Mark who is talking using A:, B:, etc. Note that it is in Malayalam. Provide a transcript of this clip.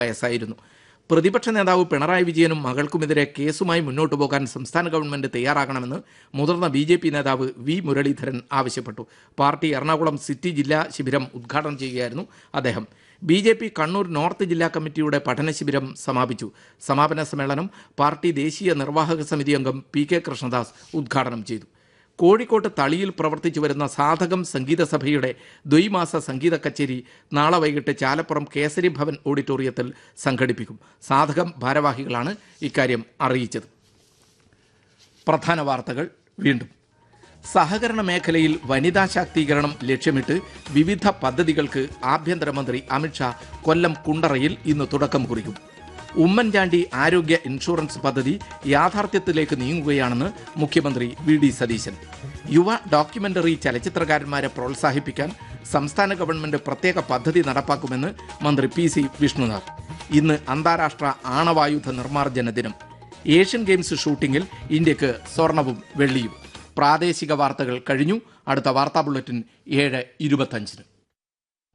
A: വയസ്സായിരുന്നു പ്രതിപക്ഷ നേതാവ് പിണറായി വിജയനും മകൾക്കുമെതിരെ കേസുമായി മുന്നോട്ടു പോകാൻ സംസ്ഥാന ഗവൺമെന്റ് തയ്യാറാകണമെന്ന് മുതിർന്ന ബി ജെ പി നേതാവ് വി മുരളീധരൻ ആവശ്യപ്പെട്ടു പാർട്ടി എറണാകുളം സിറ്റി ജില്ലാ ശിബിരം ഉദ്ഘാടനം ചെയ്യുകയായിരുന്നു അദ്ദേഹം B J P Kannur north ജില്ലാ കമ്മിറ്റിയുടെ പഠന ശിബിരം സമാപിച്ചു സമാപന സമ്മേളനം പാർട്ടി ദേശീയ നിർവാഹക സമിതി അംഗം പി കെ കൃഷ്ണദാസ് ഉദ്ഘാടനം ചെയ്തു കോഴിക്കോട്ട് തളിയിൽ പ്രവർത്തിച്ചു വരുന്ന സാധകം സംഗീത സഭയുടെ ദ്വൈമാസ സംഗീത കച്ചേരി നാളെ വൈകിട്ട് ചാലപ്പുറം കേസരി ഭവൻ ഓഡിറ്റോറിയത്തിൽ സംഘടിപ്പിക്കും സാധകം ഭാരവാഹികളാണ് ഇക്കാര്യം അറിയിച്ചത് പ്രധാന വാർത്തകൾ വീണ്ടും സഹകരണ മേഖലയിൽ വനിതാ ശാക്തീകരണം ലക്ഷ്യമിട്ട് വിവിധ പദ്ധതികൾക്ക് ആഭ്യന്തരമന്ത്രി അമിത്ഷാ കൊല്ലം കുണ്ടറയിൽ ഇന്ന് തുടക്കം കുറിക്കും ഉമ്മൻചാണ്ടി ആരോഗ്യ ഇൻഷുറൻസ് പദ്ധതി യാഥാർത്ഥ്യത്തിലേക്ക് നീങ്ങുകയാണെന്ന് മുഖ്യമന്ത്രി വി ഡി സതീശൻ യുവ ഡോക്യുമെന്ററി ചലച്ചിത്രകാരന്മാരെ പ്രോത്സാഹിപ്പിക്കാൻ സംസ്ഥാന ഗവൺമെന്റ് പ്രത്യേക പദ്ധതി നടപ്പാക്കുമെന്ന് മന്ത്രി പി സി വിഷ്ണുനാഥ് ഇന്ന് അന്താരാഷ്ട്ര ആണവായുധ നിർമ്മാർജ്ജന ദിനം ഏഷ്യൻ ഗെയിംസ് ഷൂട്ടിംഗിൽ ഇന്ത്യക്ക് സ്വർണവും വെള്ളിയും പ്രാദേശിക വാർത്തകൾ കഴിഞ്ഞു അടുത്ത വാർത്താ ബുള്ളറ്റിൻ ഏഴ് ഇരുപത്തഞ്ചിന്